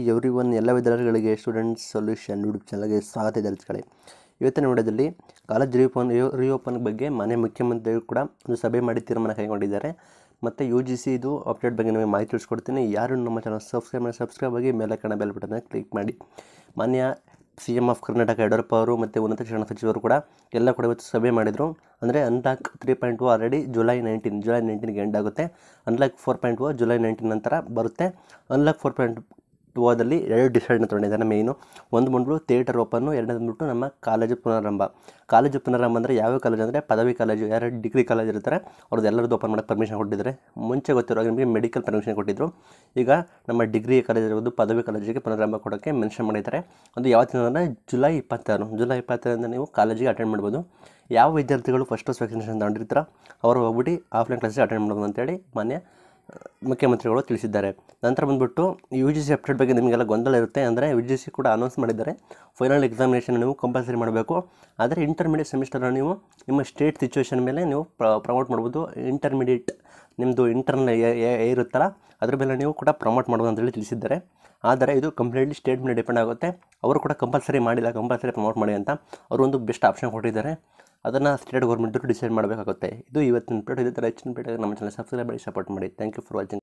every one ಎಲ್ಲ ವಿದ್ಯಾರ್ಥಿಗಳಿಗೆ students solution YouTube ಚಾನಲ್ಗೆ ಸ್ವಾಗತ ವಿದ್ಯಾರ್ಥಿಗಳೇ ಇವತ್ತಿನ ವಿಡಿಯೋದಲ್ಲಿ ಕಾಲೇಜ್ ರಿಓಪನ್ ರಿಓಪನ್ ಬಗ್ಗೆ ಮನೆ ಮುಖ್ಯಮಂತ್ರಿಗಳು ಕೂಡ ಒಂದು ಸಭೆ ಮಾಡಿ ತೀರ್ಮಾನ ಕೈಗೊಂಡಿದ್ದಾರೆ ಮತ್ತು ಯು ಜಿ ಸಿ ಇದು ಅಪ್ಡೇಟ್ ಬಗ್ಗೆ ನಿಮಗೆ ಮಾಹಿತಿ ತಿಳಿಸ್ಕೊಡ್ತೀನಿ ಯಾರು ನಮ್ಮ ಚಾನಲ್ ಸಬ್ಸ್ಕ್ರೈಬ್ ಮಾಡಿ ಸಬ್ಸ್ಕ್ರೈಬ್ ಆಗಿ ಮೇಲೆ ಕಣ ಬೆಲ್ ಬಟನ್ನ ಕ್ಲಿಕ್ ಮಾಡಿ ಮಾನ್ಯ C M of Karnataka Yediyurappa ಅವರು ಮತ್ತು ಉನ್ನತ ಶಿಕ್ಷಣ ಸಚಿವರು ಕೂಡ ಎಲ್ಲ ಕೂಡ ಇವತ್ತು ಸಭೆ ಮಾಡಿದರು ಅಂದರೆ unlock three point two already July nineteen July ನೈನ್ಟೀನ್ಗೆ ಎಂಡ್ ಆಗುತ್ತೆ unlock four point two July nineteen ನಂತರ ಬರುತ್ತೆ ಅನ್ಲಾಕ್ ಫೋರ್ ಪಾಯಿಂಟ್ ಟೂದಲ್ಲಿ ಎರಡು ಡಿಸೈಡ್ನ ತೊಗೊಂಡಿದ್ದಾರೆ ಮೇಯ್ನು ಒಂದು ಬಂದ್ಬಿಟ್ಟು ಥಿಯೇಟರ್ ಓಪನ್ನು ಎರಡನೇದು ಬಂದ್ಬಿಟ್ಟು ನಮ್ಮ ಕಾಲೇಜು ಪುನರಾರಂಭ ಕಾಲೇಜು ಪುನರಾರಂಭ ಅಂದರೆ ಯಾವ ಕಾಲೇಜು ಅಂದರೆ ಪದವಿ ಕಾಲೇಜು ಯಾರು ಡಿಗ್ರಿ ಕಾಲೇಜ್ ಇರ್ತಾರೆ ಅವ್ರದ್ದು ಎಲ್ಲರದ್ದು ಓಪನ್ ಮಾಡೋಕ್ಕೆ ಪರ್ಮಿಷನ್ ಕೊಟ್ಟಿದ್ದಾರೆ ಮುಂಚೆ ಗೊತ್ತಿರೋ ನಿಮಗೆ ಮೆಡಿಕಲ್ ಪರ್ಮಿಷನ್ ಕೊಟ್ಟಿದ್ದರು ಈಗ ನಮ್ಮ ಡಿಗ್ರಿ ಕಾಲೇಜ್ ಇರ್ಬೋದು ಪದವಿ ಕಾಲೇಜಿಗೆ ಪುನರಾರಂಭ ಕೊಡೋಕ್ಕೆ ಮೆನ್ಷನ್ ಮಾಡಿದ್ದಾರೆ ಅದು ಯಾವತ್ತಿನ ಅಂದರೆ ಜುಲೈ ಇಪ್ಪತ್ತಾರು ಜುಲೈ ಇಪ್ಪತ್ತರಿಂದ ನೀವು ಕಾಲೇಜಿಗೆ ಅಟೆಂಡ್ ಮಾಡ್ಬೋದು ಯಾವ ವಿದ್ಯಾರ್ಥಿಗಳು ಫಸ್ಟ್ ಡೋಸ್ ವ್ಯಾಕ್ಸಿನೇಷನ್ ತಗೊಂಡಿರ್ತಾರೋ ಅವರು ಹೋಗ್ಬಿಟ್ಟು ಆಫ್ಲೈನ್ ಕ್ಲಾಸಿಗೆ ಅಟೆಂಡ್ ಮಾಡ್ಬೋದು ಅಂತೇಳಿ ಮಾನ್ಯ ಮುಖ್ಯಮಂತ್ರಿಗಳು ತಿಳಿಸಿದ್ದಾರೆ ನಂತರ ಬಂದ್ಬಿಟ್ಟು ಯು ಜಿ ಸಿ ಅಪ್ಡೇಟ್ ಬಗ್ಗೆ ನಿಮಗೆಲ್ಲ ಗೊಂದಲ ಇರುತ್ತೆ ಅಂದರೆ ಯು ಜಿ ಸಿ ಕೂಡ ಅನೌನ್ಸ್ ಮಾಡಿದ್ದಾರೆ ಫೈನಲ್ ಎಕ್ಸಾಮಿನೇಷನ್ ನೀವು ಕಂಪಲ್ಸರಿ ಮಾಡಬೇಕು ಆದರೆ ಇಂಟರ್ಮೀಡಿಯೇಟ್ ಸೆಮಿಸ್ಟರ್ ನೀವು ನಿಮ್ಮ ಸ್ಟೇಟ್ ಸಿಚುವೇಶನ್ ಮೇಲೆ ನೀವು ಪ್ರಮೋಟ್ ಮಾಡ್ಬೋದು ಇಂಟರ್ಮೀಡಿಯೇಟ್ ನಿಮ್ಮದು ಇಂಟರ್ನಲ್ ಇರುತ್ತಲ್ಲ ಅದ್ರ ಮೇಲೆ ನೀವು ಕೂಡ ಪ್ರಮೋಟ್ ಮಾಡ್ಬೋದು ಅಂತೇಳಿ ತಿಳಿಸಿದ್ದಾರೆ ಆದರೆ ಇದು ಕಂಪ್ಲೀಟ್ಲಿ ಸ್ಟೇಟ್ ಮೇಲೆ ಡಿಪೆಂಡ್ ಆಗುತ್ತೆ ಅವರು ಕೂಡ ಕಂಪಲ್ಸರಿ ಮಾಡಿಲ್ಲ ಕಂಪಲ್ಸರಿ ಪ್ರಮೋಟ್ ಮಾಡಿ ಅಂತ ಅವರು ಒಂದು ಬೆಸ್ಟ್ ಆಪ್ಷನ್ ಕೊಟ್ಟಿದ್ದಾರೆ ಅದನ್ನು ಸ್ಟೇಟ್ ಗೌರ್ಮೆಂಟು ಡಿಸೈಡ್ ಮಾಡಬೇಕಾಗುತ್ತೆ ಇದು ಇವತ್ತಿನ ಪೇಟ್ ಇದೇ ಥರ ಹೆಚ್ಚಿನ ಪೇಟ್ ನಮ್ಮ ಚಾನಲ್ ಸಬ್ಸ್ಕ್ರೈಬ್ ಮಾಡಿ ಸಪೋರ್ಟ್ ಮಾಡಿ ಥ್ಯಾಂಕ್ ಯು ಫಾರ್ ವಾಚಿಂಗ್